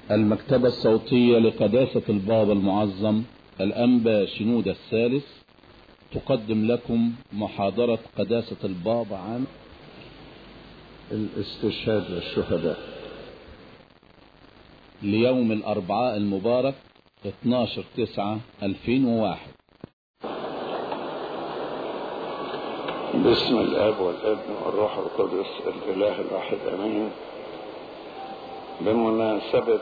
المكتبة الصوتية لقداسة البابا المعظم الأنبا شنودة الثالث تقدم لكم محاضرة قداسة البابا عن الاستشهاد والشهداء ليوم الأربعاء المبارك 12 9 2001 باسم الاب والابن والروح القدس الاله الواحد امين بمناسبة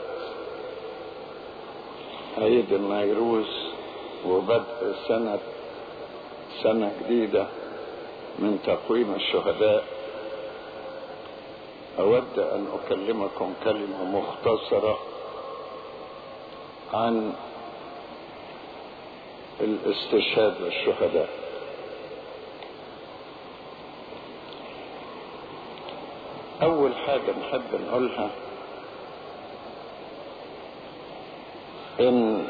عيد النيروز وبدء سنة سنة جديدة من تقويم الشهداء أود أن أكلمكم كلمة مختصرة عن الاستشهاد والشهداء أول حاجة نحب نقولها إن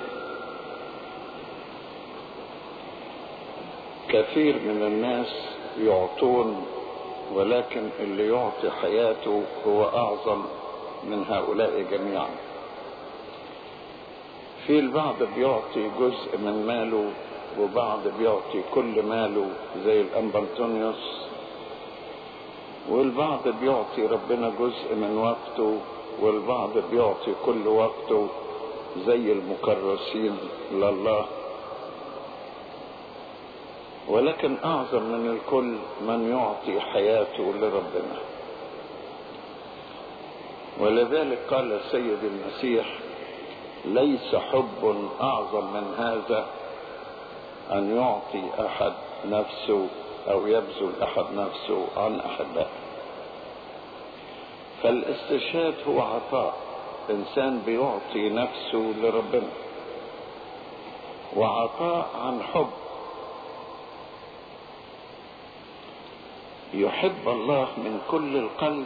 كثير من الناس يعطون ولكن اللي يعطي حياته هو أعظم من هؤلاء جميعا في البعض بيعطي جزء من ماله وبعض بيعطي كل ماله زي الأنبنتونيوس والبعض بيعطي ربنا جزء من وقته والبعض بيعطي كل وقته زي المكرسين لله ولكن أعظم من الكل من يعطي حياته لربنا ولذلك قال السيد المسيح ليس حب أعظم من هذا أن يعطي أحد نفسه أو يبذل أحد نفسه عن أحبائه فالاستشهاد هو عطاء إنسان بيعطي نفسه لربنا وعطاء عن حب يحب الله من كل القلب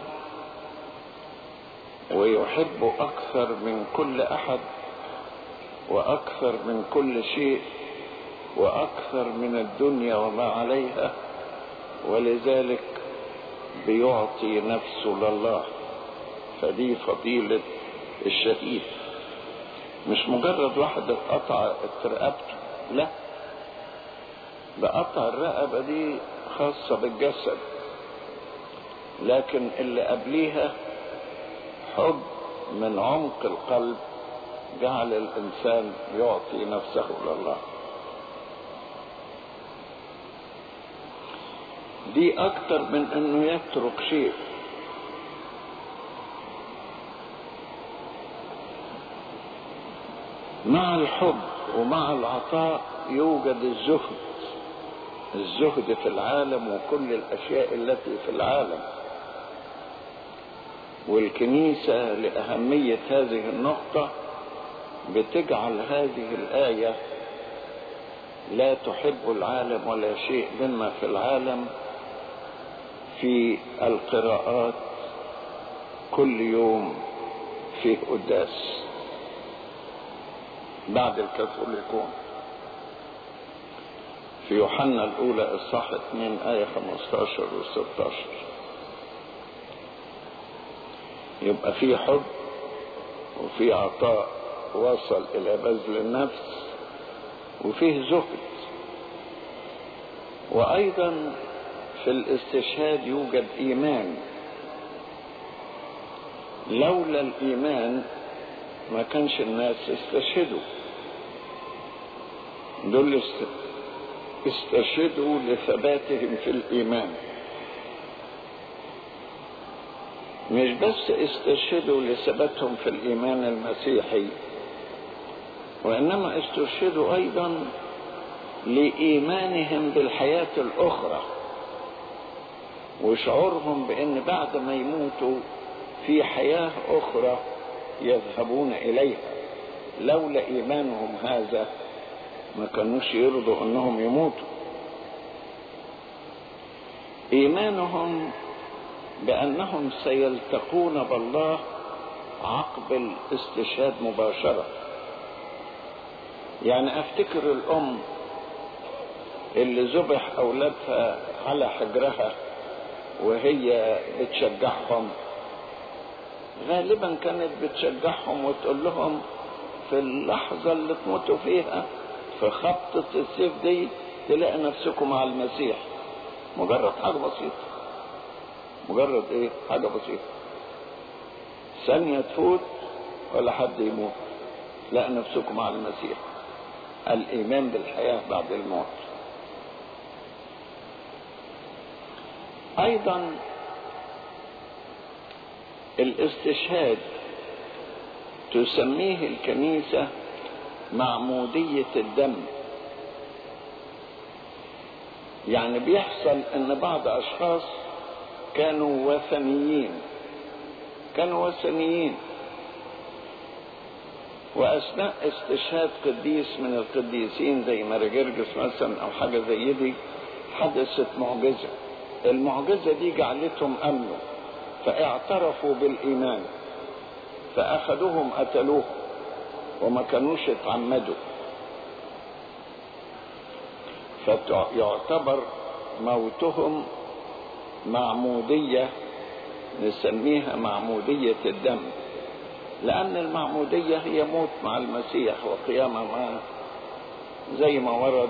ويحب أكثر من كل أحد وأكثر من كل شيء وأكثر من الدنيا وما عليها ولذلك بيعطي نفسه لله فدي فضيلة الشهيد مش مجرد واحد اتقطع رقبته لا ده قطع الرقبة دي خاصة بالجسد لكن اللي قبليها حب من عمق القلب جعل الإنسان يعطي نفسه لله دي أكتر من أنه يترك شيء مع الحب ومع العطاء يوجد الزهد الزهد في العالم وكل الأشياء التي في العالم والكنيسة لأهمية هذه النقطة بتجعل هذه الآية لا تحب العالم ولا شيء مما في العالم في القراءات كل يوم في قداس بعد الكاثوليكون في يوحنا الأولى الصح 2 آية 15 و 16 يبقى في حب وفي عطاء وصل إلى بذل النفس وفيه زهد وأيضا في الاستشهاد يوجد إيمان لولا الإيمان ما كانش الناس استشهدوا دول استشهدوا لثباتهم في الإيمان مش بس استشهدوا لثباتهم في الإيمان المسيحي وإنما استشهدوا أيضا لإيمانهم بالحياة الأخرى وشعورهم بأن بعد ما يموتوا في حياة أخرى يذهبون إليها لولا إيمانهم هذا ما كانوش يرضوا أنهم يموتوا إيمانهم بأنهم سيلتقون بالله عقب الاستشهاد مباشرة يعني أفتكر الأم اللي ذبح أولادها على حجرها وهي بتشجعهم غالبا كانت بتشجعهم وتقول لهم في اللحظة اللي تموتوا فيها في خبطة السيف دي تلاقي نفسكم مع المسيح مجرد حاجة بسيطة مجرد ايه حاجة بسيطة ثانية تفوت ولا حد يموت تلاقي نفسكم مع المسيح الإيمان بالحياة بعد الموت أيضا الاستشهاد تسميه الكنيسة معمودية الدم يعني بيحصل ان بعض اشخاص كانوا وثنيين كانوا وثنيين واثناء استشهاد قديس من القديسين زي مارجرجس مثلا او حاجه زي دي حدثت معجزه المعجزه دي جعلتهم امنوا فاعترفوا بالايمان فاخذوهم قتلوه وما كانوش اتعمدوا فيعتبر موتهم معمودية نسميها معمودية الدم لأن المعمودية هي موت مع المسيح وقيامة معه زي ما ورد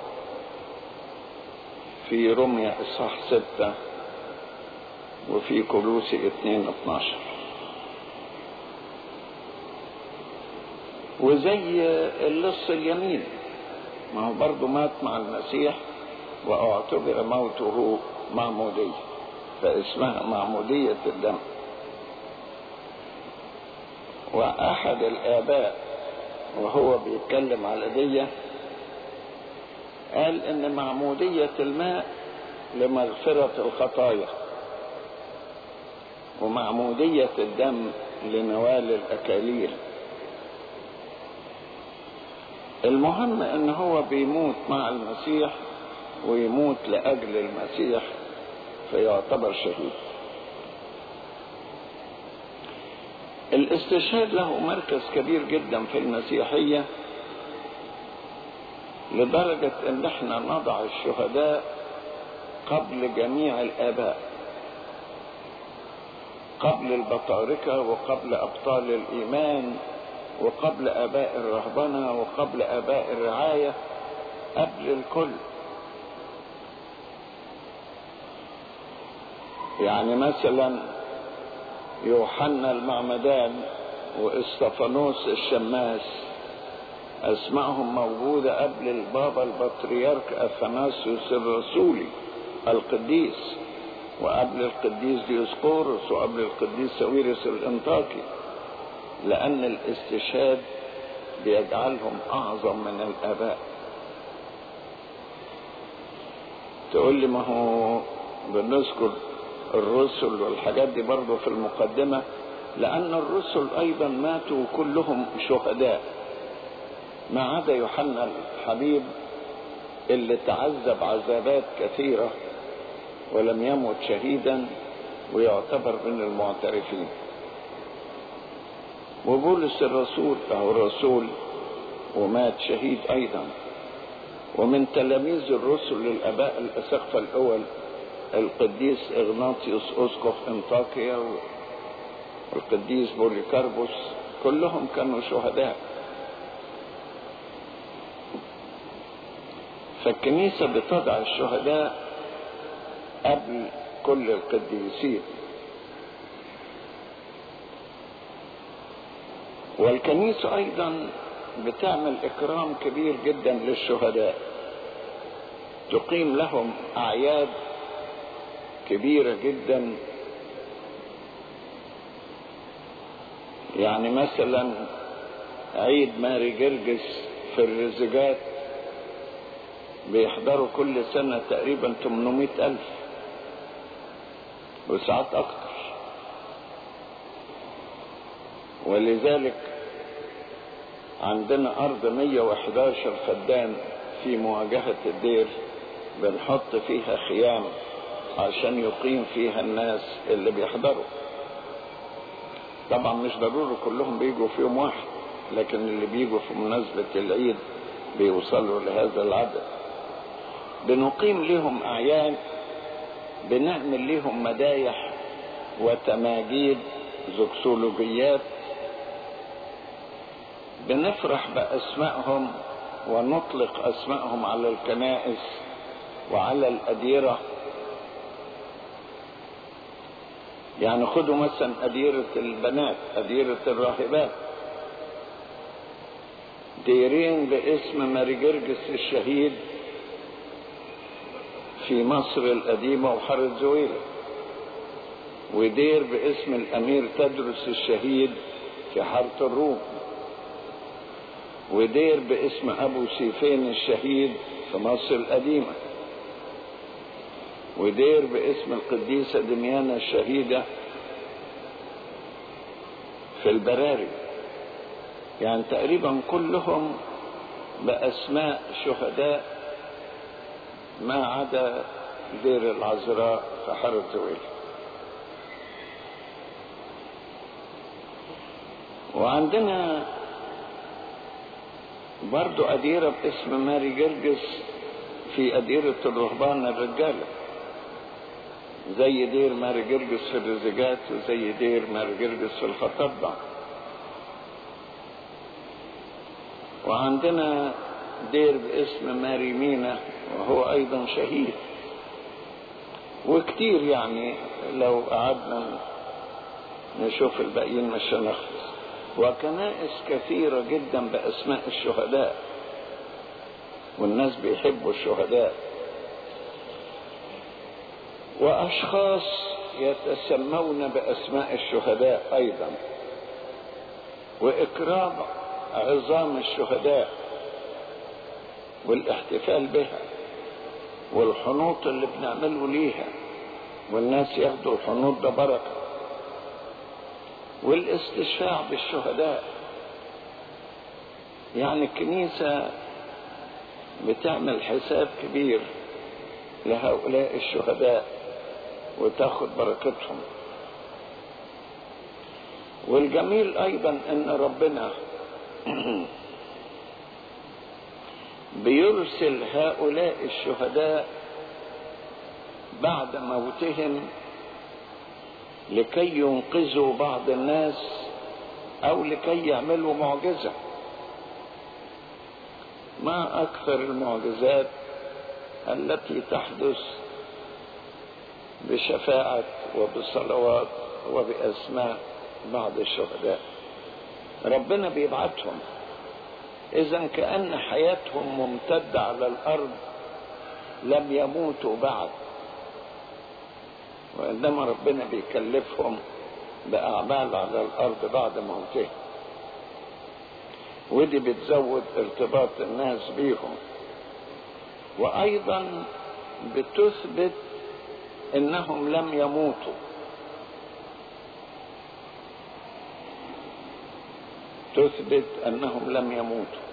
في رمية إصحاح ستة وفي كلوسي اتنين اتناشر وزي اللص اليمين ما هو برضه مات مع المسيح واعتبر موته معمودية فاسمها معمودية الدم وأحد الآباء وهو بيتكلم على دي قال إن معمودية الماء لمغفرة الخطايا ومعمودية الدم لنوال الأكاليل المهم ان هو بيموت مع المسيح ويموت لاجل المسيح فيعتبر شهيد الاستشهاد له مركز كبير جدا في المسيحية لدرجة ان احنا نضع الشهداء قبل جميع الاباء قبل البطاركة وقبل ابطال الايمان وقبل اباء الرهبنه وقبل اباء الرعايه قبل الكل يعني مثلا يوحنا المعمدان واستفانوس الشماس اسمائهم موجوده قبل البابا البطريرك اثناسيوس الرسولي القديس وقبل القديس ديوسقورس وقبل القديس ساويرس الانطاكي لأن الاستشهاد بيجعلهم أعظم من الآباء تقول لي ما هو بنذكر الرسل والحاجات دي برضه في المقدمة لأن الرسل أيضا ماتوا كلهم شهداء ما عدا يوحنا الحبيب اللي تعذب عذابات كثيرة ولم يمت شهيدا ويعتبر من المعترفين وبولس الرسول أو الرسول ومات شهيد أيضا ومن تلاميذ الرسل للآباء الأسقفة الأول القديس إغناطيوس أسقف أنطاكيا والقديس بوليكاربوس كلهم كانوا شهداء فالكنيسة بتضع الشهداء قبل كل القديسين والكنيسة أيضا بتعمل إكرام كبير جدا للشهداء تقيم لهم أعياد كبيرة جدا يعني مثلا عيد ماري جرجس في الرزجات بيحضروا كل سنة تقريبا 800 ألف وساعات أكتر ولذلك عندنا أرض 111 فدان في مواجهة الدير بنحط فيها خيام عشان يقيم فيها الناس اللي بيحضروا طبعا مش ضروري كلهم بيجوا في يوم واحد لكن اللي بيجوا في مناسبة العيد بيوصلوا لهذا العدد بنقيم لهم أعياد بنعمل لهم مدايح وتماجيد زوكسولوجيات بنفرح بأسمائهم ونطلق أسمائهم على الكنائس وعلى الأديرة يعني خدوا مثلا أديرة البنات أديرة الراهبات ديرين باسم ماري جرجس الشهيد في مصر القديمة وحارة زويلة ودير باسم الأمير تدرس الشهيد في حارة الروم ودير باسم أبو سيفين الشهيد في مصر القديمة ودير باسم القديسة دميانة الشهيدة في البراري يعني تقريبا كلهم بأسماء شهداء ما عدا دير العذراء في حارة زويل وعندنا برضو أديرة باسم ماري جرجس في أديرة الرهبان الرجالة زي دير ماري جرجس في الرزجات وزي دير ماري جرجس في الخطبة وعندنا دير باسم ماري مينا وهو أيضا شهيد وكتير يعني لو قعدنا نشوف الباقيين مش هنخلص وكنائس كثيرة جدا بأسماء الشهداء والناس بيحبوا الشهداء وأشخاص يتسمون بأسماء الشهداء أيضا وإكرام عظام الشهداء والاحتفال بها والحنوط اللي بنعمله ليها والناس ياخدوا الحنوط ده بركة والاستشفاع بالشهداء يعني الكنيسة بتعمل حساب كبير لهؤلاء الشهداء وتاخد بركتهم والجميل ايضا ان ربنا بيرسل هؤلاء الشهداء بعد موتهم لكي ينقذوا بعض الناس او لكي يعملوا معجزه ما اكثر المعجزات التي تحدث بشفاعه وبصلوات وباسماء بعض الشهداء ربنا بيبعتهم اذا كان حياتهم ممتده على الارض لم يموتوا بعد وإنما ربنا بيكلفهم بأعمال على الأرض بعد موتهم ودي بتزود ارتباط الناس بيهم وأيضا بتثبت إنهم لم يموتوا تثبت أنهم لم يموتوا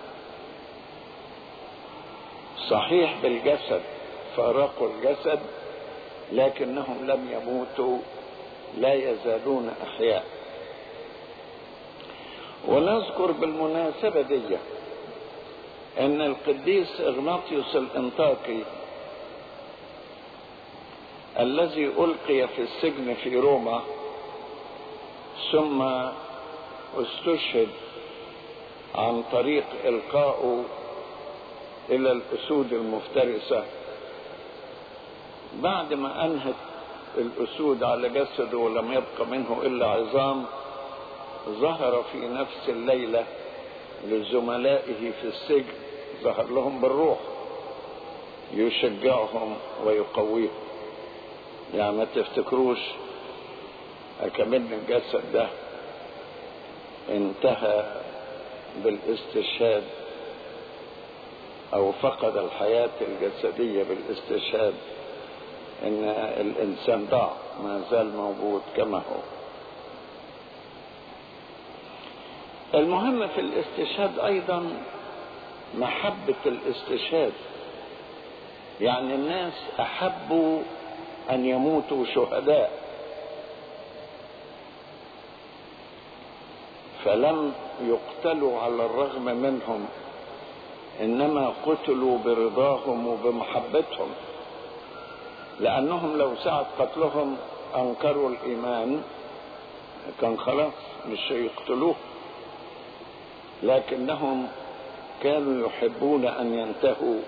صحيح بالجسد فارقوا الجسد لكنهم لم يموتوا لا يزالون احياء ونذكر بالمناسبة دي ان القديس اغناطيوس الانطاكي الذي القي في السجن في روما ثم استشهد عن طريق القائه الى الاسود المفترسه بعد ما انهت الاسود على جسده ولم يبق منه الا عظام ظهر في نفس الليله لزملائه في السجن ظهر لهم بالروح يشجعهم ويقويهم يعني ما تفتكروش كمان الجسد ده انتهى بالاستشهاد او فقد الحياه الجسديه بالاستشهاد ان الانسان ضاع ما زال موجود كما هو المهم في الاستشهاد ايضا محبة الاستشهاد يعني الناس احبوا ان يموتوا شهداء فلم يقتلوا على الرغم منهم انما قتلوا برضاهم وبمحبتهم لأنهم لو سعت قتلهم أنكروا الإيمان كان خلاص مش هيقتلوه لكنهم كانوا يحبون أن ينتهوا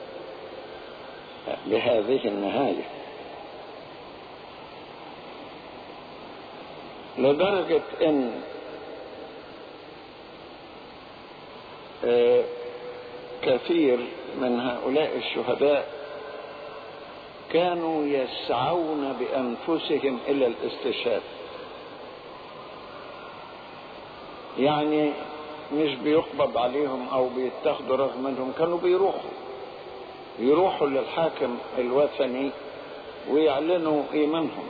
بهذه النهاية لدرجة أن كثير من هؤلاء الشهداء كانوا يسعون بأنفسهم إلى الاستشهاد يعني مش بيقبض عليهم أو بيتاخدوا رغم أنهم كانوا بيروحوا يروحوا للحاكم الوثني ويعلنوا إيمانهم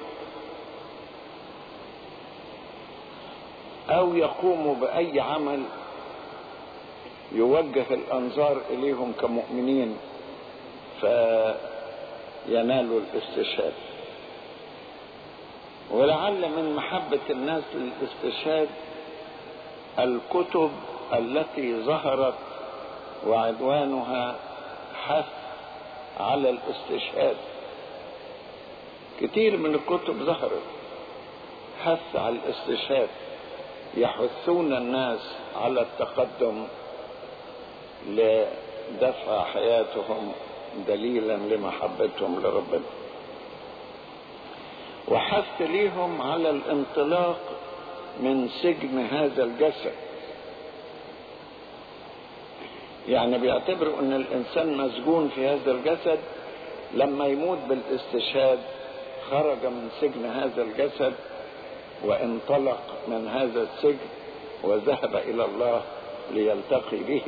أو يقوموا بأي عمل يوجه الأنظار إليهم كمؤمنين فينالوا الاستشهاد ولعل من محبة الناس للاستشهاد الكتب التي ظهرت وعنوانها حث على الاستشهاد كتير من الكتب ظهرت حث على الاستشهاد يحثون الناس على التقدم لدفع حياتهم دليلا لمحبتهم لربنا وحث ليهم على الانطلاق من سجن هذا الجسد يعني بيعتبروا ان الانسان مسجون في هذا الجسد لما يموت بالاستشهاد خرج من سجن هذا الجسد وانطلق من هذا السجن وذهب الى الله ليلتقي به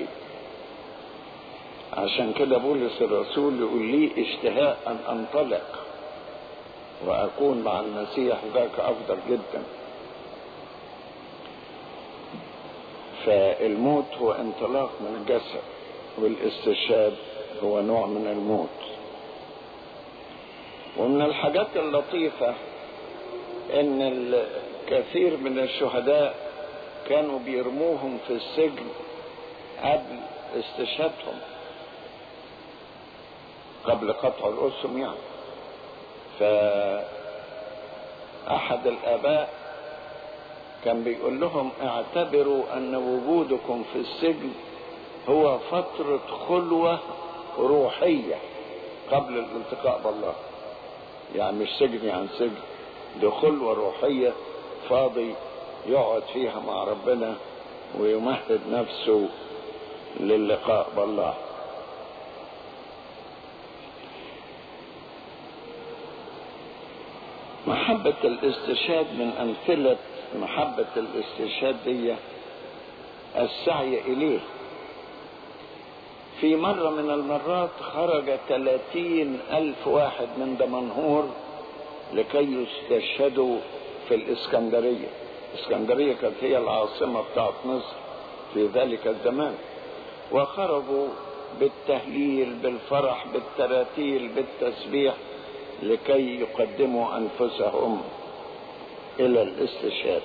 عشان كده بولس الرسول يقول لي اشتهاء ان انطلق واكون مع المسيح ذاك افضل جدا فالموت هو انطلاق من الجسد والاستشهاد هو نوع من الموت ومن الحاجات اللطيفة ان الكثير من الشهداء كانوا بيرموهم في السجن قبل استشهادهم قبل قطع الأسهم يعني فأحد الآباء كان بيقول لهم اعتبروا أن وجودكم في السجن هو فترة خلوة روحية قبل الالتقاء بالله يعني مش سجن يعني سجن دي خلوة روحية فاضي يقعد فيها مع ربنا ويمهد نفسه للقاء بالله محبة الاستشهاد من أمثلة محبة الاستشهاد دي السعي إليه في مرة من المرات خرج ثلاثين ألف واحد من دمنهور لكي يستشهدوا في الإسكندرية الإسكندرية كانت هي العاصمة بتاعت مصر في ذلك الزمان وخرجوا بالتهليل بالفرح بالتراتيل بالتسبيح لكي يقدموا أنفسهم إلى الاستشهاد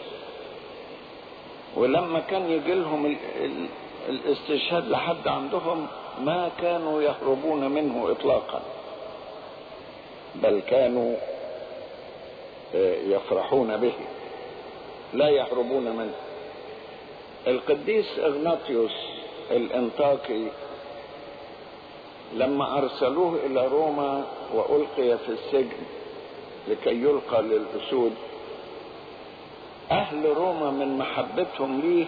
ولما كان يجي لهم ال ال الاستشهاد لحد عندهم ما كانوا يهربون منه إطلاقا بل كانوا يفرحون به لا يهربون منه القديس اغناطيوس الانطاكي لما ارسلوه الى روما والقي في السجن لكي يلقى للاسود اهل روما من محبتهم ليه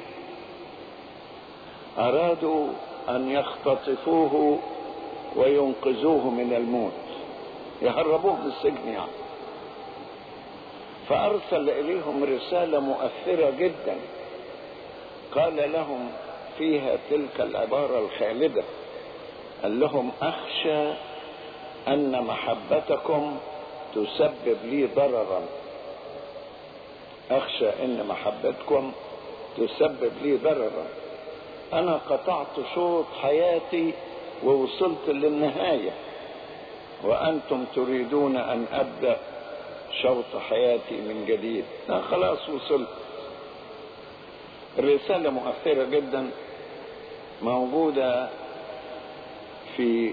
ارادوا ان يختطفوه وينقذوه من الموت يهربوه من السجن يعني فارسل اليهم رساله مؤثره جدا قال لهم فيها تلك العباره الخالده قال لهم اخشى ان محبتكم تسبب لي ضررا اخشى ان محبتكم تسبب لي ضررا انا قطعت شوط حياتي ووصلت للنهايه وانتم تريدون ان ابدا شوط حياتي من جديد لا خلاص وصلت الرسالة مؤثرة جدا موجودة في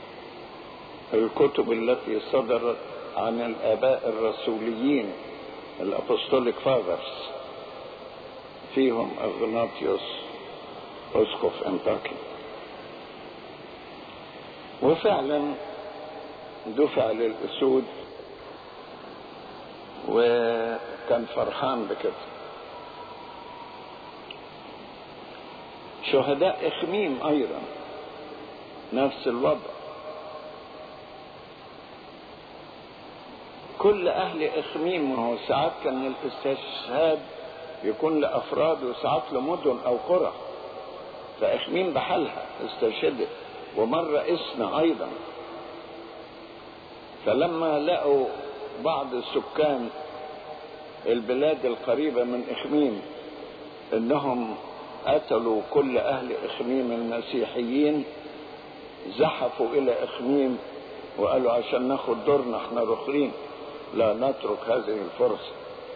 الكتب التي صدرت عن الآباء الرسوليين الأبوستوليك فاذرز فيهم أغناطيوس أسقف أنطاكيا وفعلا دفع للأسود وكان فرحان بكده شهداء إخميم أيضا نفس الوضع كل أهل إخميم وهو ساعات كان الاستشهاد يكون لأفراد وساعات لمدن أو قرى فإخميم بحالها استشهدت ومرة إسنا أيضا فلما لقوا بعض السكان البلاد القريبة من إخميم إنهم قتلوا كل أهل إخميم المسيحيين زحفوا إلى إخميم وقالوا عشان ناخد دورنا احنا رخرين لا نترك هذه الفرصة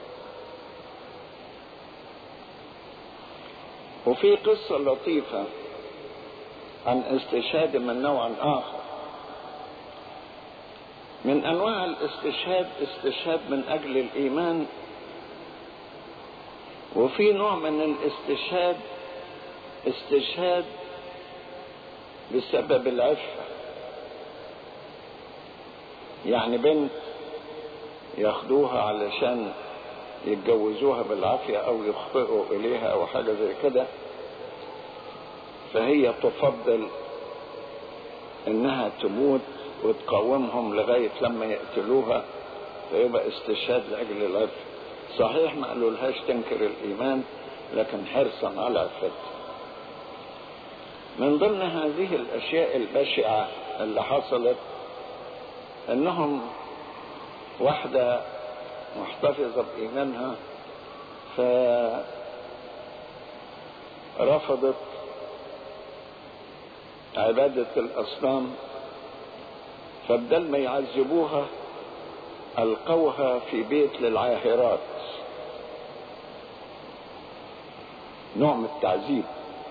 وفي قصة لطيفة عن استشهاد من نوع آخر من أنواع الاستشهاد استشهاد من أجل الإيمان وفي نوع من الاستشهاد استشهاد بسبب العفة يعني بنت ياخدوها علشان يتجوزوها بالعافية أو يخطئوا إليها أو حاجة زي كده فهي تفضل إنها تموت وتقاومهم لغاية لما يقتلوها فيبقى استشهاد لأجل العفة صحيح ما قالولهاش تنكر الإيمان لكن حرصا على عفتها من ضمن هذه الأشياء البشعة اللي حصلت أنهم واحدة محتفظة بإيمانها فرفضت عبادة الأصنام فبدل ما يعذبوها ألقوها في بيت للعاهرات نوع من التعذيب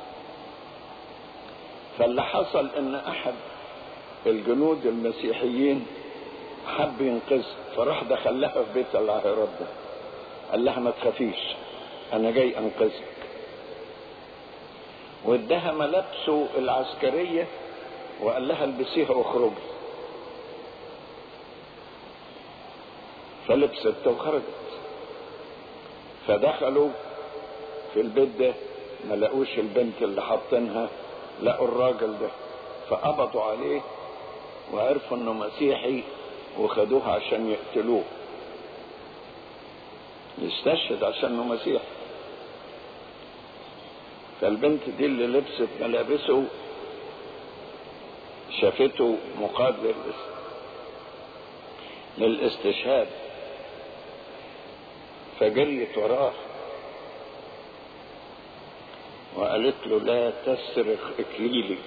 فاللي حصل ان احد الجنود المسيحيين حب ينقذها فراح دخلها في بيت العاهرات ده قال لها ما تخافيش انا جاي انقذك وادها ملابسه العسكريه وقال لها البسيها واخرجي فلبست وخرجت فدخلوا في البيت ده ما لقوش البنت اللي حاطينها لقوا الراجل ده فقبضوا عليه وعرفوا انه مسيحي وخدوه عشان يقتلوه يستشهد عشان انه مسيحي فالبنت دي اللي لبست ملابسه شافته مقاد للاستشهاد فجريت وراه وقالت له لا تسرق اكليلي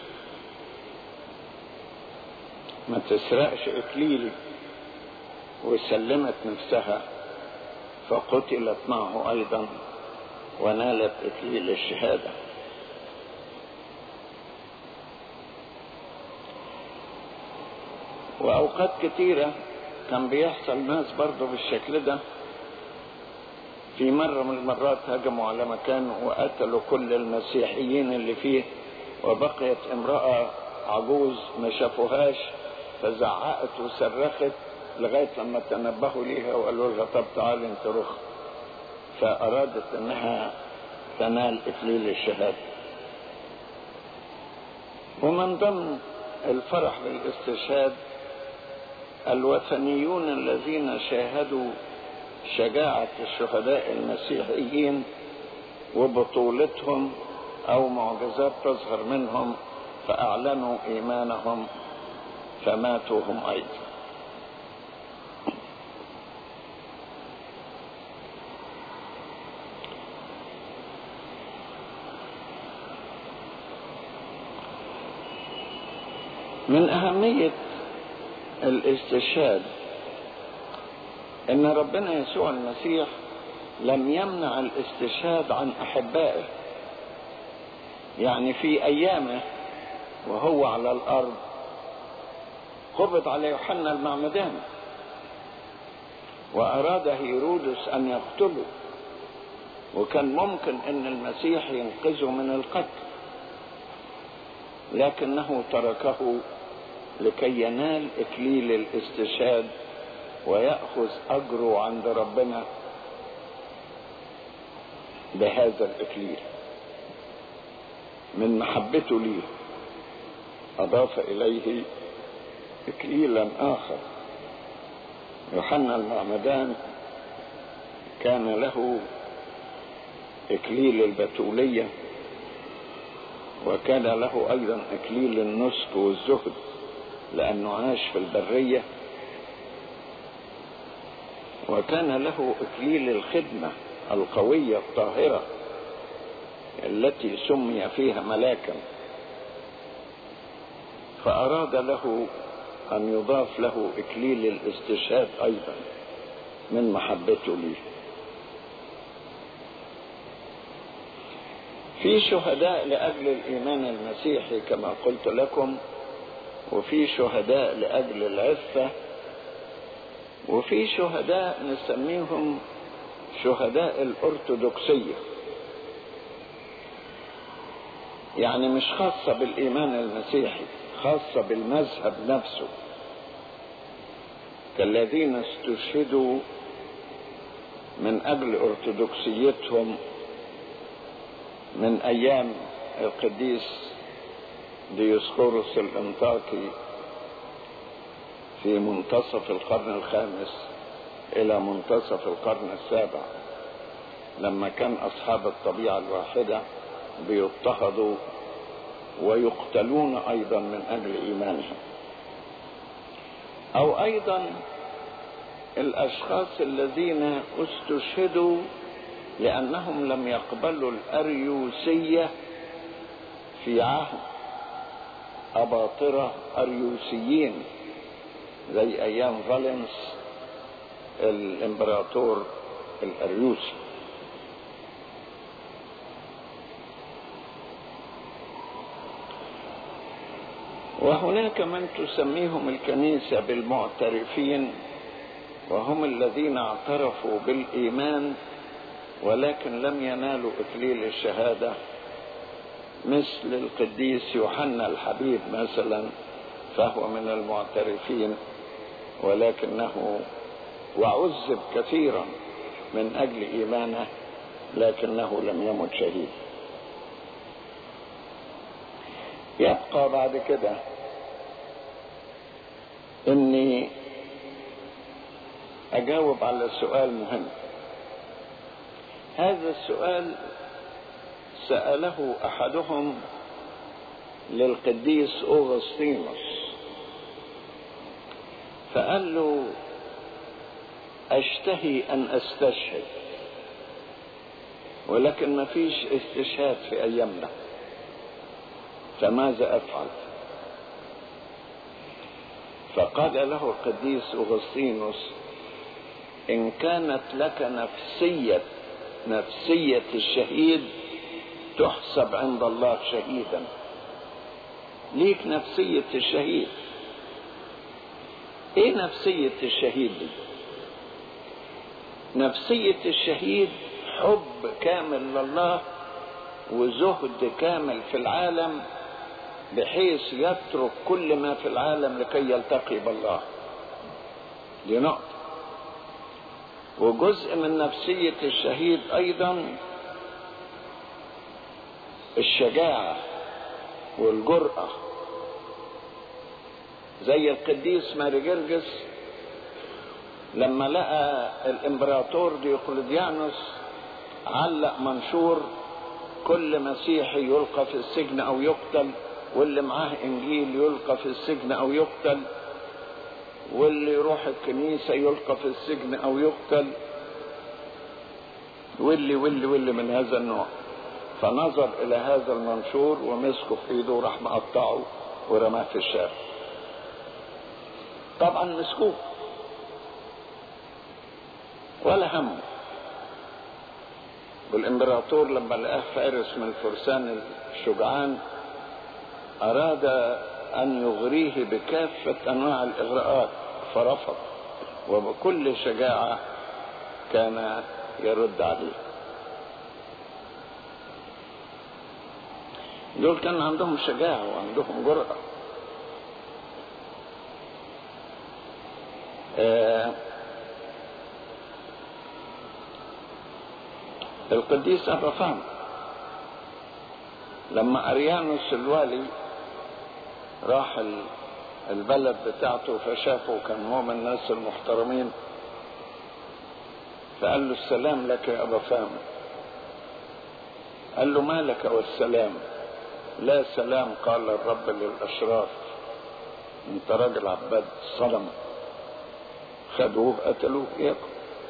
ما تسرقش اكليلي وسلمت نفسها فقتلت معه ايضا ونالت اكليل الشهاده واوقات كتيره كان بيحصل ناس برضه بالشكل ده في مرة من المرات هجموا على مكان وقتلوا كل المسيحيين اللي فيه وبقيت امرأة عجوز ما شافوهاش فزعقت وصرخت لغاية لما تنبهوا ليها وقالوا لها طب تعالي انت رخ فأرادت انها تنال إكليل الشهادة ومن ضمن الفرح بالاستشهاد الوثنيون الذين شاهدوا شجاعة الشهداء المسيحيين وبطولتهم أو معجزات تظهر منهم فأعلنوا إيمانهم فماتوا هم أيضا من أهمية الاستشهاد ان ربنا يسوع المسيح لم يمنع الاستشهاد عن احبائه يعني في ايامه وهو على الارض قبض على يوحنا المعمدان وأراد هيرودس أن يقتله وكان ممكن أن المسيح ينقذه من القتل لكنه تركه لكي ينال إكليل الاستشهاد ويأخذ أجره عند ربنا بهذا الإكليل من محبته ليه أضاف إليه إكليلا آخر يوحنا المعمدان كان له إكليل البتولية وكان له أيضا إكليل النسك والزهد لأنه عاش في البرية وكان له إكليل الخدمة القوية الطاهرة التي سمي فيها ملاكا فأراد له أن يضاف له إكليل الاستشهاد أيضا من محبته ليه في شهداء لأجل الإيمان المسيحي كما قلت لكم وفي شهداء لأجل العفة وفي شهداء نسميهم شهداء الأرثوذكسية يعني مش خاصة بالإيمان المسيحي خاصة بالمذهب نفسه كالذين استشهدوا من أجل أرثوذكسيتهم من أيام القديس ديوسكوروس الانطاكي في منتصف القرن الخامس إلى منتصف القرن السابع لما كان أصحاب الطبيعة الواحدة بيضطهدوا ويقتلون أيضا من أجل إيمانهم أو أيضا الأشخاص الذين استشهدوا لأنهم لم يقبلوا الأريوسية في عهد أباطرة أريوسيين زي أيام فالنس الإمبراطور الأريوسي وهناك من تسميهم الكنيسة بالمعترفين وهم الذين اعترفوا بالإيمان ولكن لم ينالوا إكليل الشهادة مثل القديس يوحنا الحبيب مثلا فهو من المعترفين ولكنه وعذب كثيرا من أجل إيمانه لكنه لم يمت شهيد يبقى بعد كده اني اجاوب على سؤال مهم هذا السؤال سأله أحدهم للقديس أوغسطينوس فقال له أشتهي أن أستشهد ولكن ما فيش استشهاد في أيامنا فماذا أفعل فقال له القديس أغسطينوس إن كانت لك نفسية نفسية الشهيد تحسب عند الله شهيدا ليك نفسية الشهيد ايه نفسية الشهيد دي نفسية الشهيد حب كامل لله وزهد كامل في العالم بحيث يترك كل ما في العالم لكي يلتقي بالله دي نقطة وجزء من نفسية الشهيد أيضا الشجاعة والجرأة زي القديس ماري جرجس لما لقى الامبراطور ديوقليديانوس علق منشور كل مسيحي يلقى في السجن او يقتل واللي معاه انجيل يلقى في السجن او يقتل واللي يروح الكنيسه يلقى في السجن او يقتل واللي واللي واللي من هذا النوع فنظر الى هذا المنشور ومسكه في ايده وراح مقطعه ورماه في الشارع طبعا مسكوه ولا همه والامبراطور لما لقاه فارس من الفرسان الشجعان اراد ان يغريه بكافه انواع الاغراءات فرفض وبكل شجاعة كان يرد عليه دول كان عندهم شجاعة وعندهم جرأة آه القديس أبا فهم لما أريانوس الوالي راح البلد بتاعته فشافه كان هو من الناس المحترمين فقال له السلام لك يا أبا فهم قال له ما لك والسلام لا سلام قال الرب للأشرار انت راجل عباد صنم خدوه قتلوه ياكل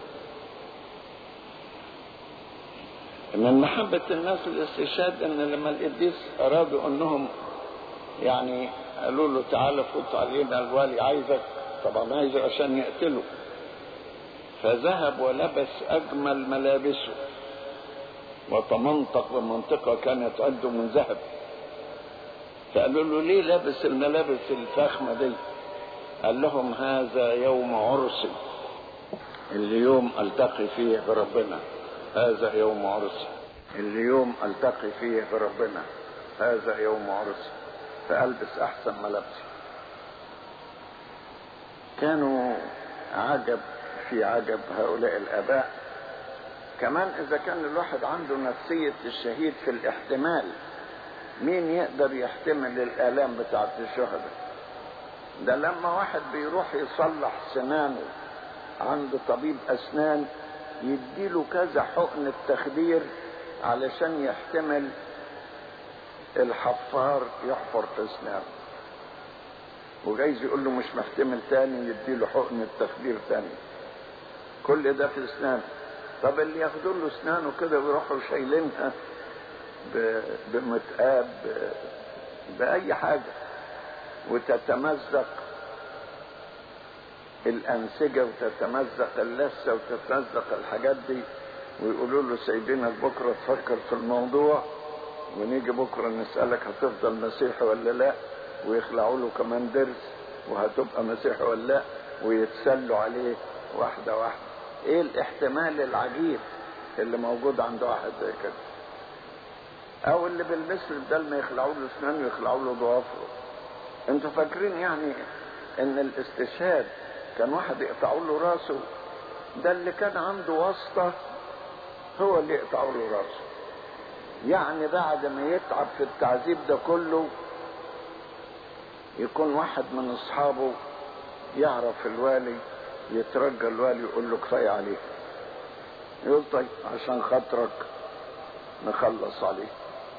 من محبة الناس الاستشهاد ان لما القديس ارادوا انهم يعني قالوا له تعالى فوت علينا الوالي عايزك طبعا عايزه عشان يقتله فذهب ولبس اجمل ملابسه وتمنطق بمنطقه كانت عنده من ذهب فقالوا له ليه لابس الملابس الفخمه دي قال لهم هذا يوم عرسي اليوم التقي فيه بربنا هذا يوم عرسي اليوم التقي فيه بربنا هذا يوم عرسي فالبس احسن ملابسي كانوا عجب في عجب هؤلاء الاباء كمان اذا كان الواحد عنده نفسية الشهيد في الاحتمال مين يقدر يحتمل الالام بتاعت الشهداء ده لما واحد بيروح يصلح سنانه عند طبيب اسنان يديله كذا حقن التخدير علشان يحتمل الحفار يحفر في اسنانه وجايز يقول له مش محتمل تاني يديله حقن التخدير تاني كل ده في اسنانه طب اللي ياخدوا له اسنانه كده ويروحوا شايلينها بمتقاب بأي حاجة وتتمزق الأنسجة وتتمزق اللثة وتتمزق الحاجات دي ويقولوا له سايبينك بكرة تفكر في الموضوع ونيجي بكرة نسألك هتفضل مسيحي ولا لا ويخلعوا له كمان درس وهتبقى مسيحي ولا لا ويتسلوا عليه واحدة واحدة ايه الاحتمال العجيب اللي موجود عند واحد زي كده او اللي بالمثل بدل ما يخلعوا له اسنانه يخلعوا له ضوافره انتوا فاكرين يعني ان الاستشهاد كان واحد يقطعوا له راسه ده اللي كان عنده واسطة هو اللي يقطعوا له راسه يعني بعد ما يتعب في التعذيب ده كله يكون واحد من اصحابه يعرف الوالي يترجى الوالي يقول له كفايه عليه يقول طيب عشان خاطرك نخلص عليه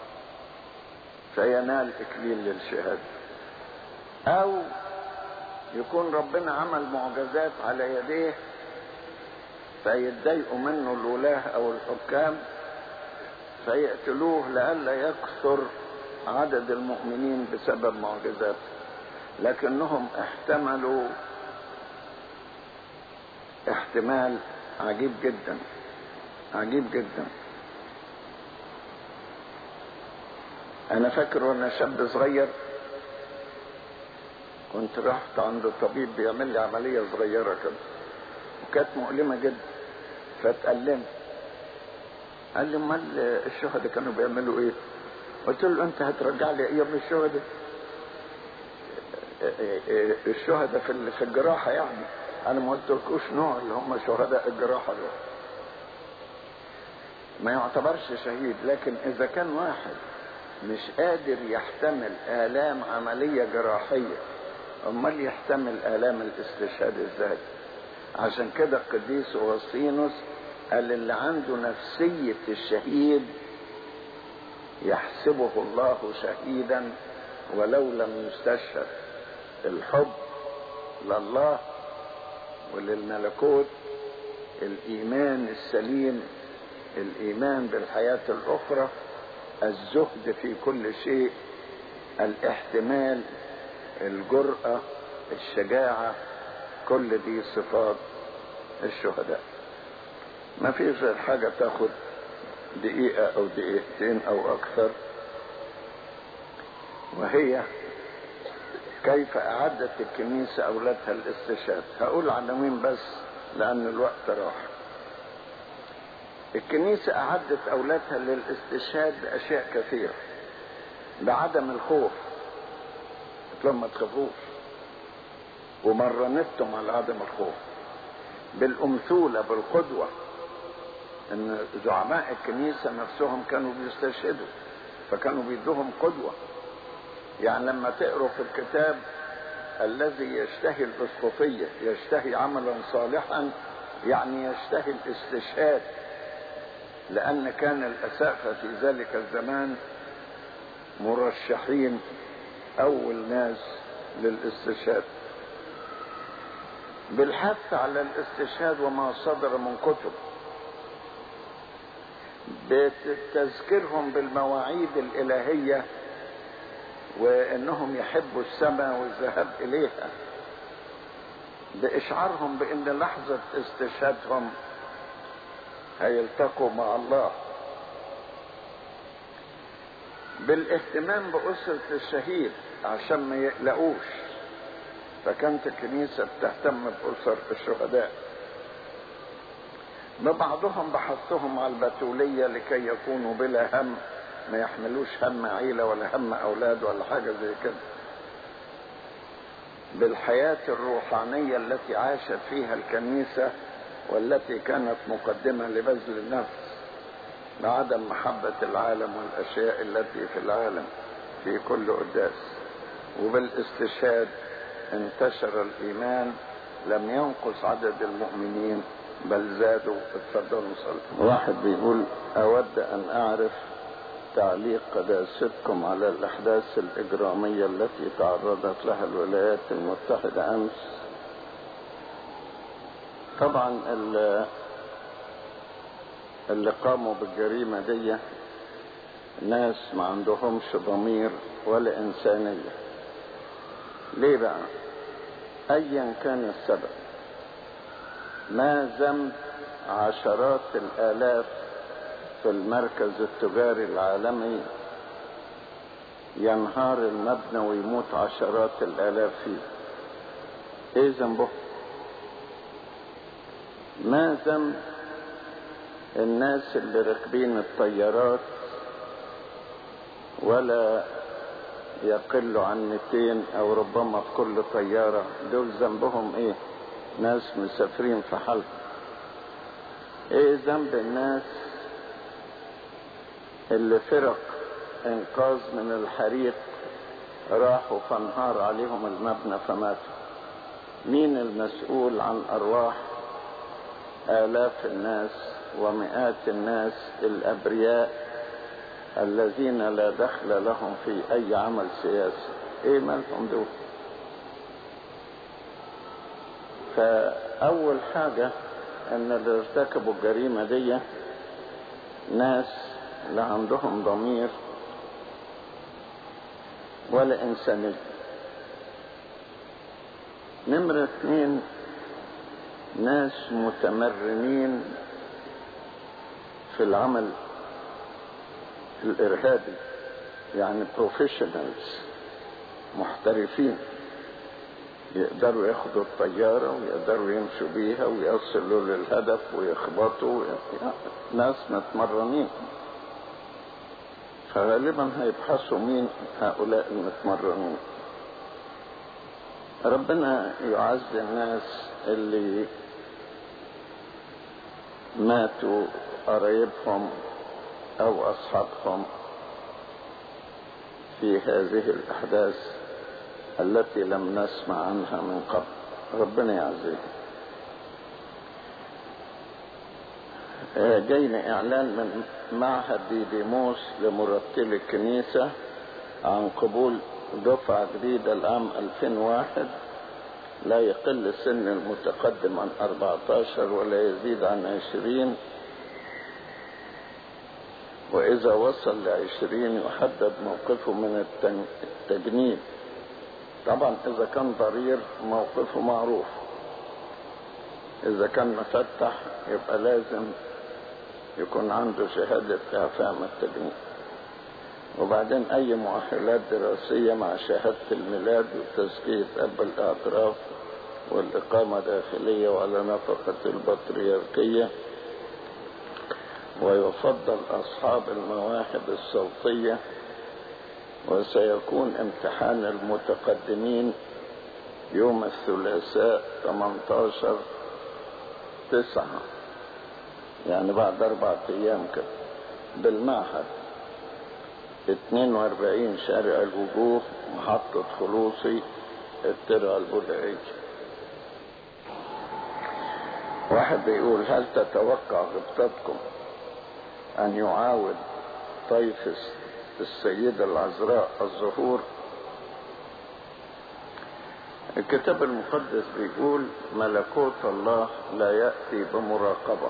فينال اكليل للشهاده او يكون ربنا عمل معجزات على يديه فيتضايقوا منه الولاه او الحكام فيقتلوه لئلا يكثر عدد المؤمنين بسبب معجزاته لكنهم احتملوا احتمال عجيب جدا عجيب جدا انا فاكر وانا شاب صغير كنت رحت عند الطبيب بيعمل لي عملية صغيرة كده وكانت مؤلمة جدا فاتألمت قال لي امال الشهداء كانوا بيعملوا ايه؟ قلت له انت هترجع لي ايام الشهداء الشهداء في في الجراحة يعني انا ما قلتلكوش نوع اللي هم شهداء الجراحة دول ما يعتبرش شهيد لكن اذا كان واحد مش قادر يحتمل آلام عملية جراحية امال يحتمل آلام الاستشهاد ازاي عشان كده القديس اوغسطينوس قال اللي عنده نفسية الشهيد يحسبه الله شهيدا ولو لم يستشهد الحب لله وللملكوت الإيمان السليم الإيمان بالحياة الأخرى الزهد في كل شيء الاحتمال الجرأة الشجاعة كل دي صفات الشهداء ما فيش غير حاجة تاخد دقيقة أو دقيقتين أو أكثر وهي كيف أعدت الكنيسة أولادها الاستشهاد هقول عناوين بس لأن الوقت راح الكنيسة أعدت أولادها للاستشهاد بأشياء كثيرة بعدم الخوف قلت لهم ما تخافوش ومرنتهم على عدم الخوف بالأمثولة بالقدوة ان زعماء الكنيسة نفسهم كانوا بيستشهدوا فكانوا بيدوهم قدوة يعني لما تقروا في الكتاب الذي يشتهي الاسقفية يشتهي عملا صالحا يعني يشتهي الاستشهاد لان كان الاسافة في ذلك الزمان مرشحين اول ناس للاستشهاد بالحث على الاستشهاد وما صدر من كتب بتذكيرهم بالمواعيد الإلهية وإنهم يحبوا السماء والذهاب إليها بإشعارهم بأن لحظة استشهادهم هيلتقوا مع الله بالاهتمام بأسرة الشهيد عشان ما يقلقوش فكانت الكنيسة بتهتم بأسر الشهداء ببعضهم بحثهم على البتولية لكي يكونوا بلا هم ما يحملوش هم عيلة ولا هم أولاد ولا حاجة زي كده بالحياة الروحانية التي عاشت فيها الكنيسة والتي كانت مقدمة لبذل النفس بعدم محبة العالم والأشياء التي في العالم في كل قداس وبالاستشهاد انتشر الإيمان لم ينقص عدد المؤمنين بل زادوا اتفضلوا صلوا واحد بيقول أود أن أعرف تعليق قداستكم على الأحداث الإجرامية التي تعرضت لها الولايات المتحدة أمس طبعا اللي قاموا بالجريمة دي ناس ما عندهمش ضمير ولا إنسانية ليه بقى أيا كان السبب ما ذنب عشرات الآلاف في المركز التجاري العالمي ينهار المبنى ويموت عشرات الآلاف فيه ايه ذنبه ما ذنب الناس اللي راكبين الطيارات ولا يقل عن 200 او ربما في كل طيارة دول ذنبهم ايه ناس مسافرين في حلب ايه ذنب الناس اللي فرق انقاذ من الحريق راحوا فانهار عليهم المبنى فماتوا مين المسؤول عن ارواح الاف الناس ومئات الناس الابرياء الذين لا دخل لهم في اي عمل سياسي ايه مالهم دول فاول حاجة ان اللي ارتكبوا الجريمة دي ناس لا عندهم ضمير ولا انسانية نمرة اثنين ناس متمرنين في العمل الارهابي يعني بروفيشنالز محترفين يقدروا ياخدوا الطيارة ويقدروا يمشوا بيها ويصلوا للهدف ويخبطوا يعني ناس متمرنين فغالبا هيبحثوا مين هؤلاء المتمرنين ربنا يعز الناس اللي ماتوا قرايبهم او اصحابهم في هذه الاحداث التي لم نسمع عنها من قبل ربنا يعزيهم جينا اعلان من معهد ديديموس لمرتلي الكنيسة عن قبول دفعة جديدة العام 2001 لا يقل سن المتقدم عن 14 ولا يزيد عن 20 وإذا وصل لعشرين يحدد موقفه من التجنيد طبعا إذا كان ضرير موقفه معروف إذا كان مفتح يبقى لازم يكون عنده شهادة إعفاء من التجنيد وبعدين أي مؤهلات دراسية مع شهادة الميلاد وتزكية أب الأعتراف والإقامة داخلية وعلى نفقة البطريركية ويفضل أصحاب المواهب الصوتية وسيكون امتحان المتقدمين يوم الثلاثاء 18 تسعة يعني بعد أربعة أيام كده بالمعهد 42 شارع الوجوه محطة خلوصي الترعة البدائية واحد بيقول هل تتوقع غبطتكم أن يعاود طيف السيدة العذراء الظهور الكتاب المقدس بيقول ملكوت الله لا يأتي بمراقبة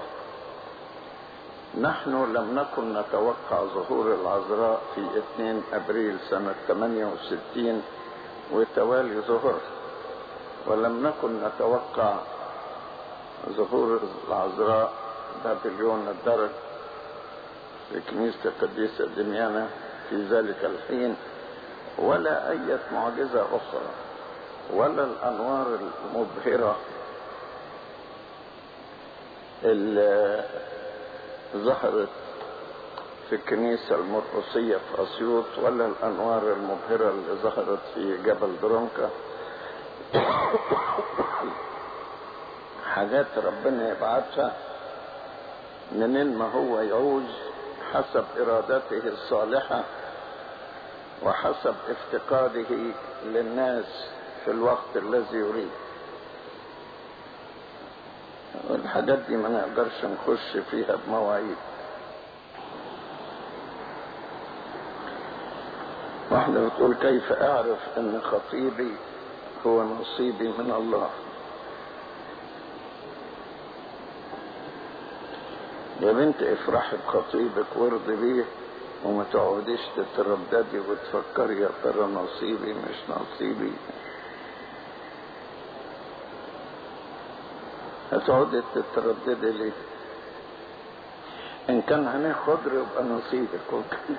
نحن لم نكن نتوقع ظهور العذراء في 2 أبريل سنة 68 وتوالي ظهور ولم نكن نتوقع ظهور العذراء بابليون الدرج في كنيسة القديسة دميانة في ذلك الحين ولا أي معجزة أخرى ولا الأنوار المبهرة اللي ظهرت في الكنيسة المرقسية في أسيوط ولا الأنوار المبهرة اللي ظهرت في جبل درونكا حاجات ربنا يبعتها منين ما هو يعوز حسب إرادته الصالحة وحسب افتقاده للناس في الوقت الذي يريد الحاجات دي ما نقدرش نخش فيها بمواعيد واحدة بتقول كيف أعرف أن خطيبي هو نصيبي من الله يا بنت افرحي بخطيبك وارضي بيه وما تقعديش تترددي وتفكري يا ترى نصيبي مش نصيبي هتقعدي تترددي ليه ان كان عينيه خضر يبقى نصيبك وكان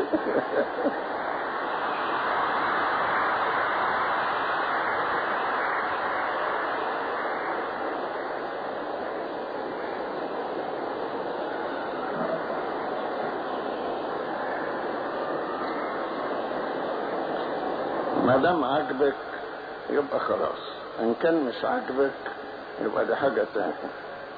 ما دام عاجبك يبقى خلاص ان كان مش عاجبك يبقى دي حاجة تانية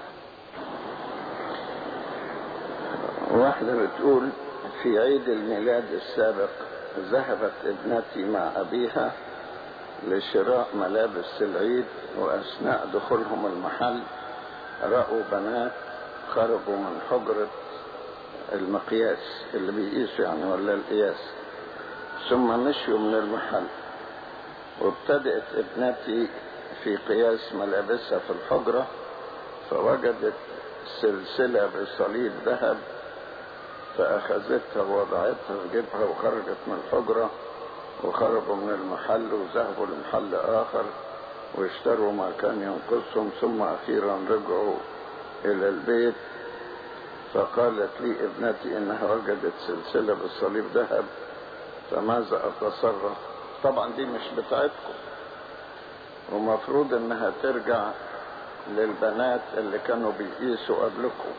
واحدة بتقول في عيد الميلاد السابق ذهبت ابنتي مع أبيها لشراء ملابس العيد وأثناء دخولهم المحل رأوا بنات خرجوا من حجرة المقياس اللي بيقيسوا يعني ولا القياس ثم مشيوا من المحل وابتدأت ابنتي في قياس ملابسها في الحجرة فوجدت سلسلة بصليب ذهب فأخذتها ووضعتها في جيبها وخرجت من الحجرة وخرجوا من المحل وذهبوا لمحل آخر واشتروا ما كان ينقصهم ثم أخيرا رجعوا إلى البيت فقالت لي ابنتي إنها وجدت سلسلة بالصليب ذهب فماذا أتصرف طبعا دي مش بتاعتكم ومفروض انها ترجع للبنات اللي كانوا بيقيسوا قبلكم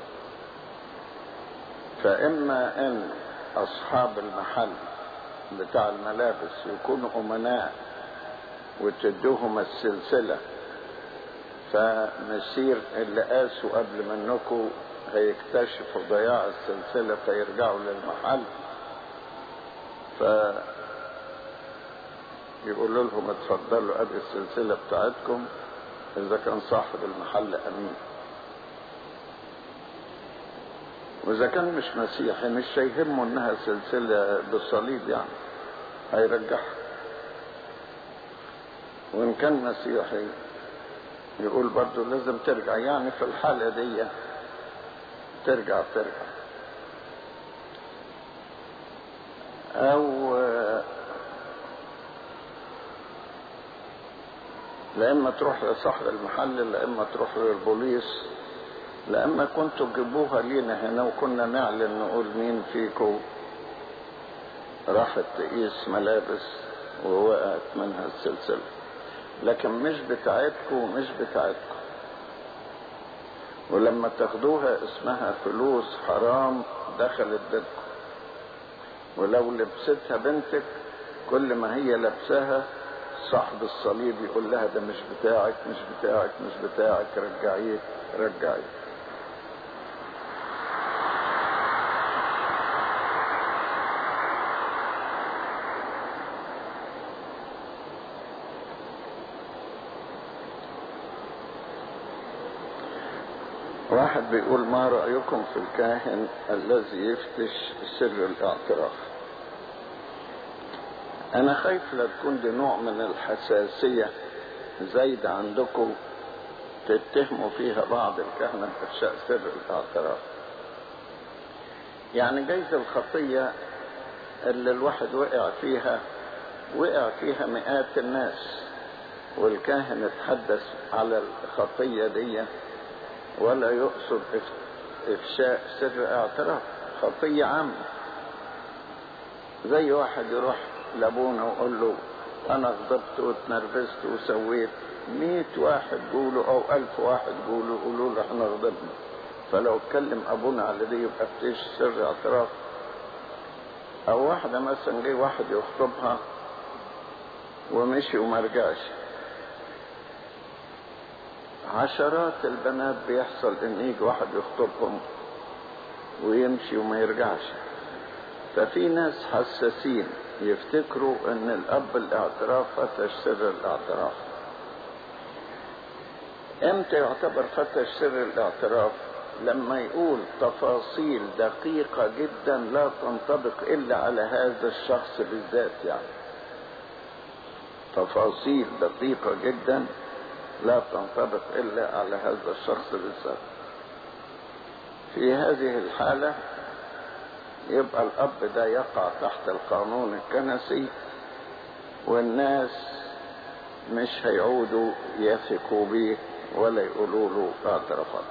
فاما ان اصحاب المحل بتاع الملابس يكونوا امناء وتدوهم السلسلة فمسير اللي قاسوا قبل منكم هيكتشفوا ضياع السلسلة فيرجعوا للمحل ف يقولوا لهم اتفضلوا ادي السلسلة بتاعتكم اذا كان صاحب المحل امين واذا كان مش مسيحي مش هيهمه انها سلسلة بالصليب يعني هيرجعها وان كان مسيحي يقول برضو لازم ترجع يعني في الحالة دي ترجع ترجع او لا اما تروح لصاحب المحل لا اما تروح للبوليس لا اما كنتوا تجيبوها لينا هنا وكنا نعلن نقول مين فيكم راحت تقيس ملابس ووقعت منها السلسلة لكن مش بتاعتكم ومش بتاعتكم ولما تاخدوها اسمها فلوس حرام دخلت بيتكم ولو لبستها بنتك كل ما هي لابساها صاحب الصليب يقول لها ده مش بتاعك مش بتاعك مش بتاعك رجعيه رجعيه واحد بيقول ما رأيكم في الكاهن الذي يفتش سر الاعتراف انا خايف لا تكون دي نوع من الحساسية زايد عندكم تتهموا فيها بعض الكهنة بإفشاء سر الاعتراف يعني جايز الخطية اللي الواحد وقع فيها وقع فيها مئات الناس والكاهن اتحدث على الخطية دي ولا يقصد إفشاء سر اعتراف خطية عامة زي واحد يروح لابونا ويقول له أنا غضبت واتنرفزت وسويت مئة واحد قولوا أو ألف واحد قولوا قولوا له احنا غضبنا فلو اتكلم أبونا على دي يبقى فتيش سر اعتراف أو واحدة مثلا جه واحد يخطبها ومشي وما رجعش عشرات البنات بيحصل ان يجي واحد يخطبهم ويمشي وما يرجعش ففي ناس حساسين يفتكروا ان الاب الاعتراف فتش سر الاعتراف امتى يعتبر فتش سر الاعتراف لما يقول تفاصيل دقيقة جدا لا تنطبق الا على هذا الشخص بالذات يعني تفاصيل دقيقة جدا لا تنطبق إلا على هذا الشخص بالذات في هذه الحالة يبقى الأب ده يقع تحت القانون الكنسي والناس مش هيعودوا يثقوا به ولا يقولوا له اعترافات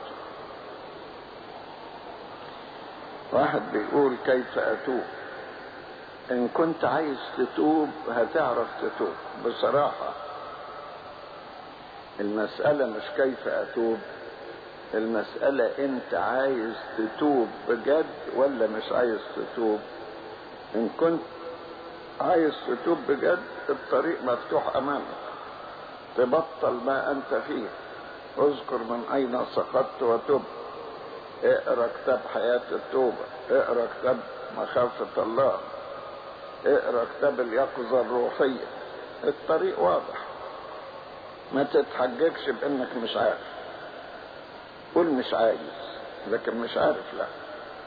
واحد بيقول كيف أتوب إن كنت عايز تتوب هتعرف تتوب بصراحة المسألة مش كيف أتوب المسألة أنت عايز تتوب بجد ولا مش عايز تتوب إن كنت عايز تتوب بجد الطريق مفتوح أمامك تبطل ما أنت فيه اذكر من أين سقطت وتب اقرا كتاب حياة التوبة اقرا كتاب مخافة الله اقرا كتاب اليقظة الروحية الطريق واضح ما تتحججش بانك مش عارف قول مش عايز لكن مش عارف لا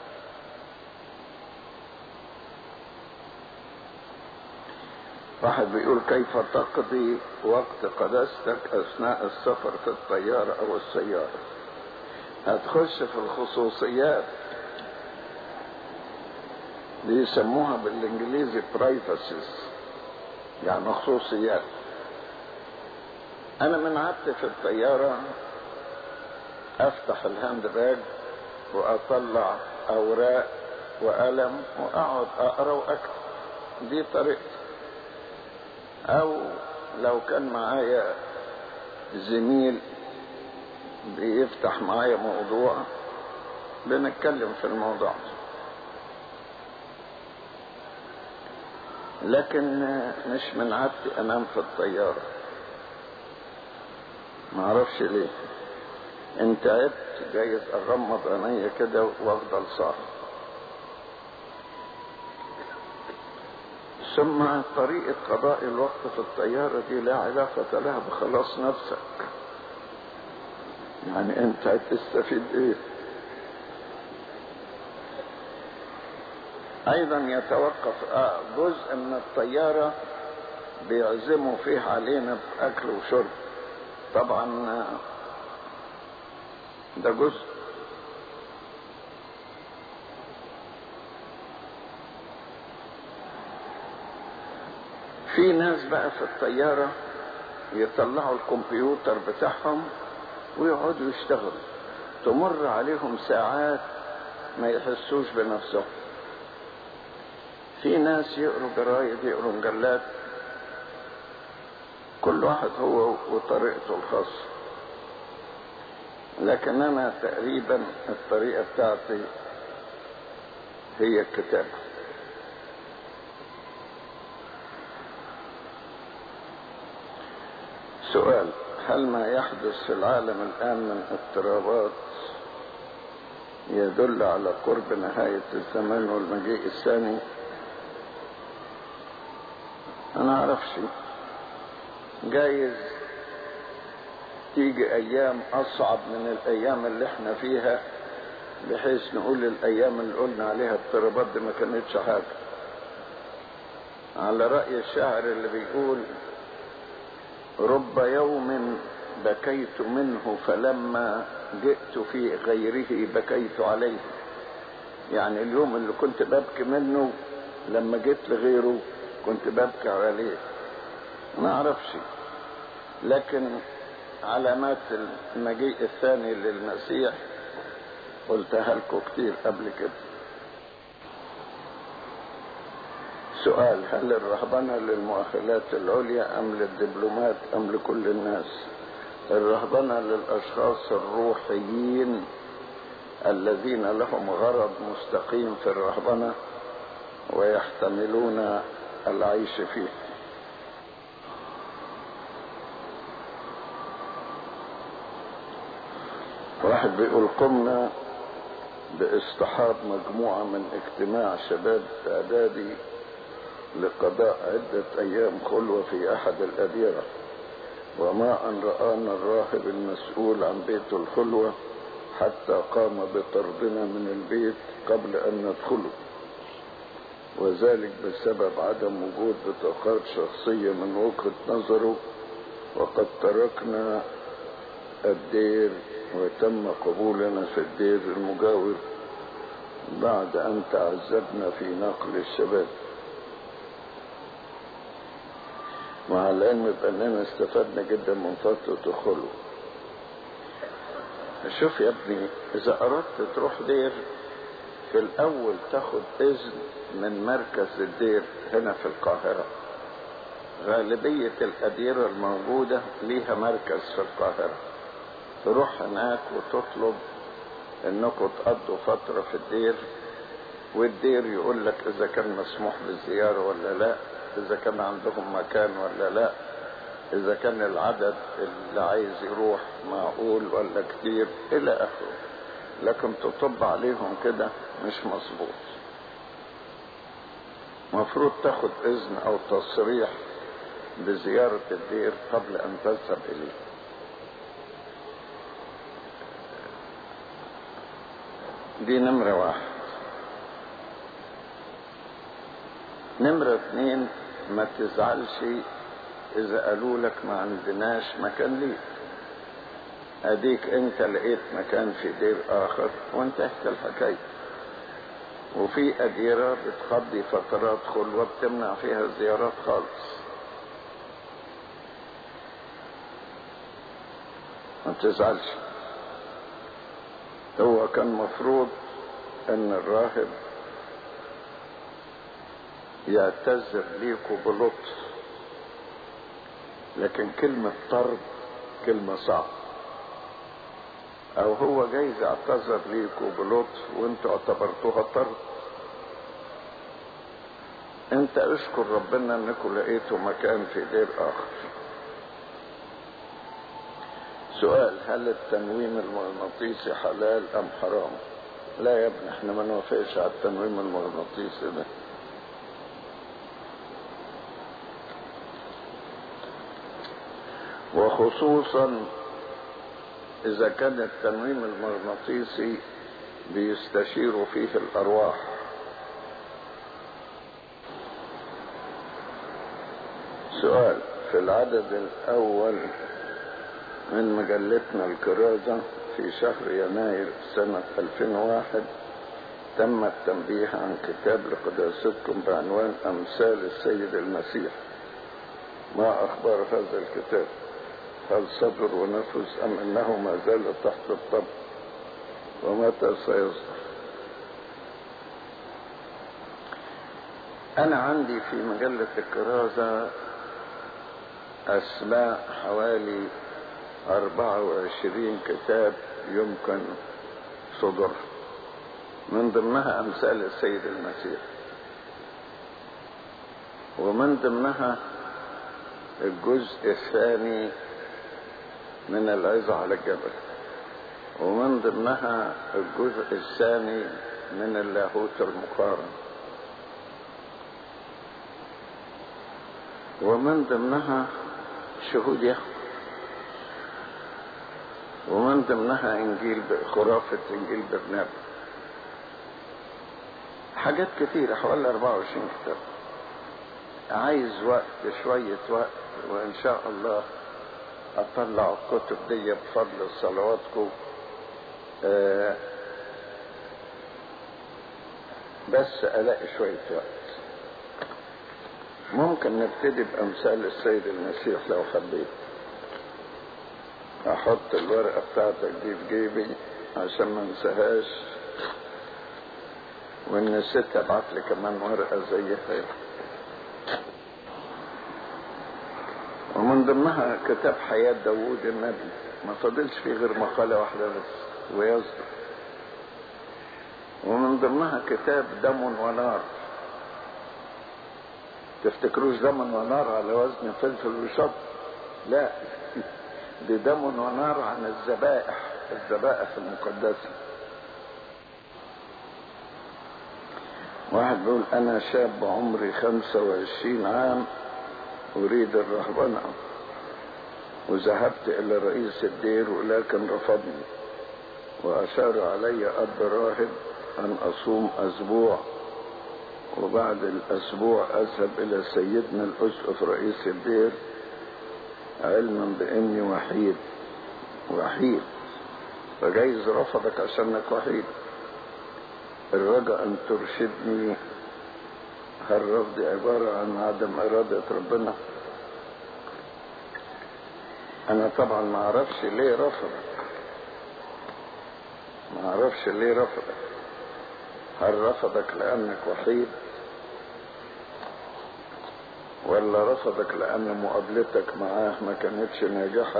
واحد بيقول كيف تقضي وقت قداستك اثناء السفر في الطيارة او السيارة هتخش في الخصوصيات دي يسموها بالانجليزي برايفسيز يعني خصوصيات انا من عدت في الطيارة افتح الهاند باج واطلع اوراق وقلم واقعد اقرا واكتب دي طريقتي او لو كان معايا زميل بيفتح معايا موضوع بنتكلم في الموضوع لكن مش من عادتي انام في الطياره ما اعرفش ليه ان تعبت جايز اغمض عينيا كده وافضل صاحي ثم طريقة قضاء الوقت في الطيارة دي لا علاقة لها بخلاص نفسك يعني انت هتستفيد ايه ايضا يتوقف آه جزء من الطيارة بيعزموا فيه علينا باكل وشرب طبعا ده جزء في ناس بقى في الطيارة يطلعوا الكمبيوتر بتاعهم ويقعدوا يشتغلوا تمر عليهم ساعات ما يحسوش بنفسهم في ناس يقروا جرايد يقروا مجلات كل واحد هو وطريقته الخاصة لكن أنا تقريبا الطريقة بتاعتي هي الكتابة سؤال هل ما يحدث في العالم الآن من اضطرابات يدل على قرب نهاية الزمان والمجيء الثاني أنا أعرفش جايز تيجي أيام أصعب من الأيام اللي احنا فيها بحيث نقول الأيام اللي قلنا عليها اضطرابات دي ما كانتش حاجة على رأي الشاعر اللي بيقول رب يوم بكيت منه فلما جئت في غيره بكيت عليه يعني اليوم اللي كنت ببكي منه لما جيت لغيره كنت ببكي عليه ما اعرفش لكن علامات المجيء الثاني للمسيح قلتها لكم كتير قبل كده سؤال هل الرهبنة للمؤهلات العليا أم للدبلومات أم لكل الناس الرهبنة للأشخاص الروحيين الذين لهم غرض مستقيم في الرهبنة ويحتملون العيش فيه واحد بيقول قمنا باصطحاب مجموعة من اجتماع شباب اعدادي لقضاء عدة ايام خلوة في احد الاديرة وما ان رآنا الراهب المسؤول عن بيت الخلوة حتى قام بطردنا من البيت قبل ان ندخله وذلك بسبب عدم وجود بطاقات شخصية من وجهة نظره وقد تركنا الدير وتم قبولنا في الدير المجاور بعد أن تعذبنا في نقل الشباب مع العلم بأننا استفدنا جدا من فترة الخلوة شوف يا ابني إذا أردت تروح دير في الأول تاخد إذن من مركز الدير هنا في القاهرة غالبية الأديرة الموجودة ليها مركز في القاهرة تروح هناك وتطلب انكم تقضوا فترة في الدير والدير يقول لك اذا كان مسموح بالزيارة ولا لا اذا كان عندهم مكان ولا لا اذا كان العدد اللي عايز يروح معقول ولا كتير الى اخره لكن تطب عليهم كده مش مظبوط مفروض تاخد اذن او تصريح بزيارة الدير قبل ان تذهب اليه دي نمرة واحد نمرة اتنين ما تزعلش اذا قالوا لك ما عندناش مكان ليك اديك انت لقيت مكان في دير اخر وانتهت الحكاية وفي اديرة بتقضي فترات خلوة بتمنع فيها الزيارات خالص ما تزعلش هو كان مفروض ان الراهب يعتذر ليكوا بلطف لكن كلمة طرد كلمة صعبة او هو جايز اعتذر ليكوا بلطف وانتوا اعتبرتوها طرد انت اشكر ربنا انكم لقيتوا مكان في دير اخر سؤال هل التنويم المغناطيسي حلال ام حرام لا يا ابني احنا ما نوافقش على التنويم المغناطيسي ده وخصوصا اذا كان التنويم المغناطيسي بيستشير فيه الارواح سؤال في العدد الاول من مجلتنا الكرازة في شهر يناير سنة 2001 تم التنبيه عن كتاب لقداستكم بعنوان أمثال السيد المسيح ما أخبار هذا الكتاب هل صدر ونفذ أم أنه ما زال تحت الطب ومتى سيصدر أنا عندي في مجلة الكرازة أسماء حوالي 24 كتاب يمكن صدر من ضمنها أمثال السيد المسيح ومن ضمنها الجزء الثاني من العظة على الجبل ومن ضمنها الجزء الثاني من اللاهوت المقارن ومن ضمنها شهود يهوه ومن ضمنها انجيل خرافة انجيل برنابا حاجات كتيرة حوالي 24 كتاب عايز وقت شوية وقت وان شاء الله اطلع الكتب دي بفضل صلواتكم آه بس الاقي شوية وقت ممكن نبتدي بامثال السيد المسيح لو حبيت احط الورقة بتاعتك دي في جيبي عشان ما انساهاش وان نسيت ابعت لي كمان ورقة زيها ومن ضمنها كتاب حياة داوود النبي ما فضلش فيه غير مقالة واحدة بس ويصدق ومن ضمنها كتاب دم ونار تفتكروش دم ونار على وزن فلفل وشط لا دي دم ونار عن الذبائح الذبائح المقدسة واحد بيقول أنا شاب عمري خمسة وعشرين عام أريد الرهبنة وذهبت إلى رئيس الدير ولكن رفضني وأشار علي أب راهب أن أصوم أسبوع وبعد الأسبوع أذهب إلى سيدنا الأسقف رئيس الدير علما بإني وحيد وحيد فجايز رفضك عشانك وحيد الرجاء أن ترشدني هل رفضي عبارة عن عدم إرادة ربنا أنا طبعا ما أعرفش ليه رفضك ما أعرفش ليه رفضك هل رفضك لأنك وحيد ولا رفضك لأن مقابلتك معاه ما كانتش ناجحة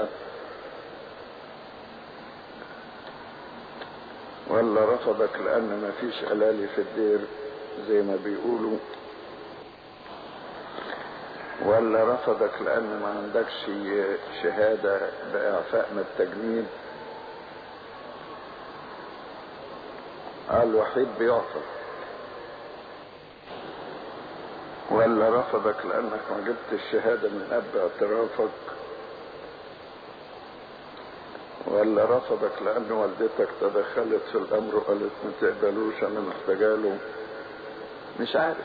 ولا رفضك لأن ما فيش ألالي في الدير زي ما بيقولوا ولا رفضك لأن ما عندكش شهادة بإعفاء من التجنيد الوحيد بيعفى ولا رفضك لأنك ما جبت الشهادة من أب اعترافك ولا رفضك لأن والدتك تدخلت في الأمر وقالت ما تقبلوش أنا محتاجاله مش عارف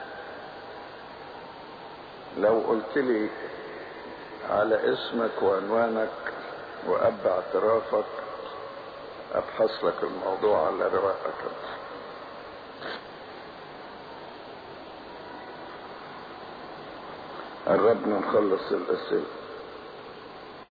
لو قلت لي على اسمك وعنوانك وأب اعترافك أبحث لك الموضوع على رواقك قربنا نخلص الأسئلة